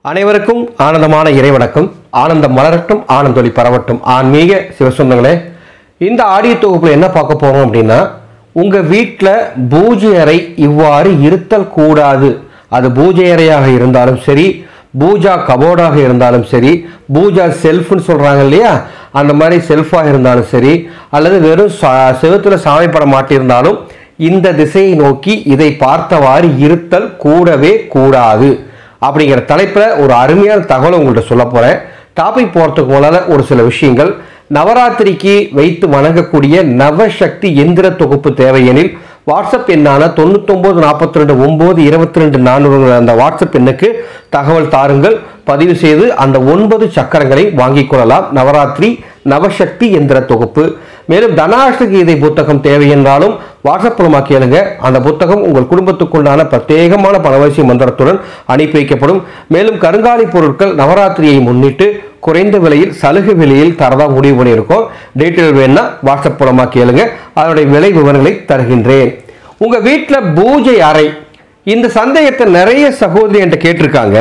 அனைவருக்கும் ஆனந்தமான இறைவணக்கம் ஆனந்தம் மலரட்டும் ஆனந்தொலி பரவட்டும் ஆன்மீக சிவசொந்தங்களே இந்த ஆடியோ தொகுப்பில் என்ன பார்க்க போறோம் அப்படின்னா உங்க வீட்டில் பூஜை அறை இவ்வாறு இருத்தல் கூடாது அது பூஜை அறையாக இருந்தாலும் சரி பூஜா கபோர்டாக இருந்தாலும் சரி பூஜா செல்ஃப்னு சொல்றாங்க இல்லையா அந்த மாதிரி செல்ஃபாக இருந்தாலும் சரி அல்லது வெறும் சா- செவுத்துல சாமி படம் மாட்டியிருந்தாலும் இந்த திசையை நோக்கி இதை பார்த்தவாறு இருத்தல் கூடவே கூடாது அப்படிங்கிற தலைப்பில் ஒரு அருமையான தகவலை உங்கள்கிட்ட சொல்ல போகிறேன் டாபிக் போகிறதுக்கு முன்னால் ஒரு சில விஷயங்கள் நவராத்திரிக்கு வைத்து வணங்கக்கூடிய நவசக்தி எந்திர தொகுப்பு தேவையெனில் வாட்ஸ்அப் எண்ணான தொண்ணூத்தொம்பது நாற்பத்தி ரெண்டு ஒம்பது இருபத்தி ரெண்டு நானூறு அந்த வாட்ஸ்அப் எண்ணுக்கு தகவல் தாருங்கள் பதிவு செய்து அந்த ஒன்பது சக்கரங்களை வாங்கிக் கொள்ளலாம் நவராத்திரி நவசக்தி எந்திர தொகுப்பு மேலும் தனாஷ்ட கீதை புத்தகம் தேவை என்றாலும் வாட்ஸ்அப் மூலமாக கேளுங்க அந்த புத்தகம் உங்கள் குடும்பத்துக்குண்டான பிரத்யேகமான பணவரிசை மந்திரத்துடன் அனுப்பி வைக்கப்படும் மேலும் கருங்காலி பொருட்கள் நவராத்திரியை முன்னிட்டு குறைந்த விலையில் சலுகை விலையில் தரதா முடிவு பண்ணியிருக்கோம் டீட்டெயில் வேணும்னா வாட்ஸ்அப் மூலமாக கேளுங்க அதனுடைய விலை விவரங்களை தருகின்றேன் உங்க வீட்டில் பூஜை அறை இந்த சந்தேகத்தை நிறைய சகோதரி என்கிட்ட கேட்டிருக்காங்க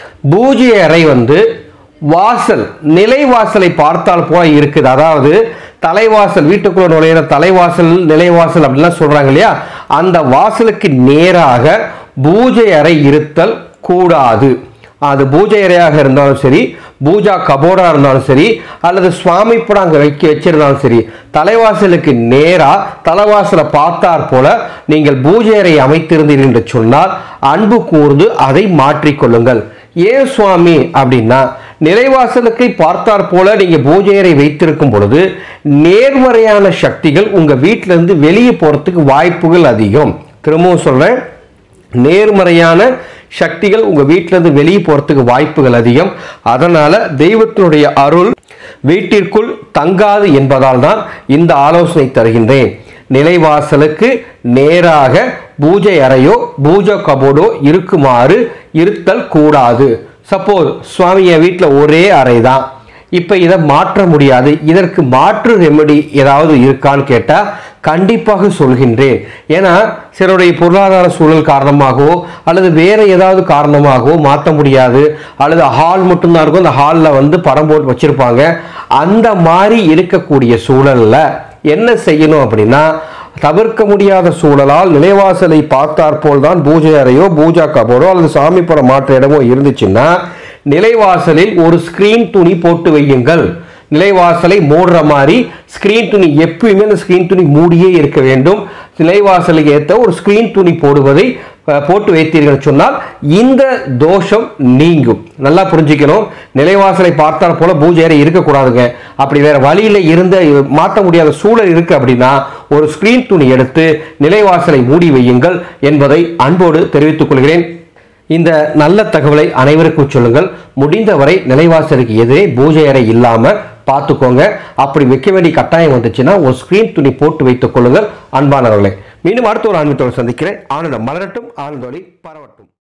பூஜை அறை வந்து வாசல் நிலைவாசலை பார்த்தால் போல இருக்குது அதாவது தலைவாசல் வீட்டுக்குள்ள நுழையிற தலைவாசல் நிலைவாசல் அப்படிலாம் சொல்றாங்க இல்லையா அந்த வாசலுக்கு நேராக பூஜை அறை இருத்தல் கூடாது அது பூஜை அறையாக இருந்தாலும் சரி பூஜா கபோர்டா இருந்தாலும் சரி அல்லது சுவாமி படம் அங்கே வைக்க வச்சிருந்தாலும் சரி தலைவாசலுக்கு நேரா தலைவாசலை பார்த்தாற் போல நீங்கள் பூஜை அறை அமைத்திருந்தீர்கள் என்று சொன்னால் அன்பு கூர்ந்து அதை மாற்றிக்கொள்ளுங்கள் ஏன் சுவாமி அப்படின்னா நிலைவாசலுக்கு பார்த்தாற் போல நீங்க பூஜை அறை வைத்திருக்கும் பொழுது நேர்மறையான சக்திகள் உங்க வீட்டில இருந்து வெளியே போறதுக்கு வாய்ப்புகள் அதிகம் திரும்பவும் சொல்றேன் நேர்மறையான சக்திகள் உங்க வீட்டில இருந்து வெளியே போறதுக்கு வாய்ப்புகள் அதிகம் அதனால தெய்வத்தினுடைய அருள் வீட்டிற்குள் தங்காது என்பதால் தான் இந்த ஆலோசனை தருகின்றேன் நிலைவாசலுக்கு நேராக பூஜை அறையோ பூஜை கபோர்டோ இருக்குமாறு இருத்தல் கூடாது சப்போஸ் சுவாமி என் வீட்டில் ஒரே அறை தான் இப்போ இதை மாற்ற முடியாது இதற்கு மாற்று ரெமெடி ஏதாவது இருக்கான்னு கேட்டால் கண்டிப்பாக சொல்கின்றேன் ஏன்னா சிலருடைய பொருளாதார சூழல் காரணமாகவோ அல்லது வேற ஏதாவது காரணமாகவோ மாற்ற முடியாது அல்லது ஹால் மட்டும்தான் இருக்கும் அந்த ஹாலில் வந்து படம் போட்டு வச்சிருப்பாங்க அந்த மாதிரி இருக்கக்கூடிய சூழல்ல என்ன செய்யணும் அப்படின்னா தவிர்க்க முடியாத சூழலால் நிலைவாசலை பார்த்தாற்போல் தான் பூஜை அறையோ பூஜா கபோரோ அல்லது சாமி படம் மாற்ற இடமோ இருந்துச்சுன்னா நிலைவாசலில் ஒரு ஸ்கிரீன் துணி போட்டு வையுங்கள் நிலைவாசலை மூடுற மாதிரி ஸ்கிரீன் துணி எப்பயுமே அந்த ஸ்கிரீன் துணி மூடியே இருக்க வேண்டும் நிலைவாசலுக்கு ஏற்ற ஒரு ஸ்கிரீன் துணி போடுவதை அஹ், போட்டு வைத்தீர்கள் சொன்னால் இந்த தோஷம் நீங்கும் நல்லா புரிஞ்சுக்கணும் நிலைவாசலை பார்த்தால் போல பூஜை அறை இருக்கக்கூடாதுங்க அப்படி வேற வழியில இருந்த மாற்ற முடியாத சூழல் இருக்கு அப்படின்னா ஒரு ஸ்கிரீன் துணி எடுத்து நிலைவாசலை மூடி வையுங்கள் என்பதை அன்போடு தெரிவித்துக் கொள்கிறேன் இந்த நல்ல தகவலை அனைவருக்கும் சொல்லுங்கள் முடிந்தவரை நிலைவாசலுக்கு எதிரே பூஜை அறை இல்லாம பார்த்துக்கோங்க அப்படி வைக்க வேண்டிய கட்டாயம் வந்துச்சுன்னா ஒரு ஸ்கிரீன் துணி போட்டு வைத்துக் கொள்ளுங்கள் அன்பானவர்களே மீண்டும் அடுத்த ஒரு ஆன்மீகத்தோடு சந்திக்கிறேன் ஆனந்தம் மலரட்டும் ஆனந்தோலி பரவட்டும்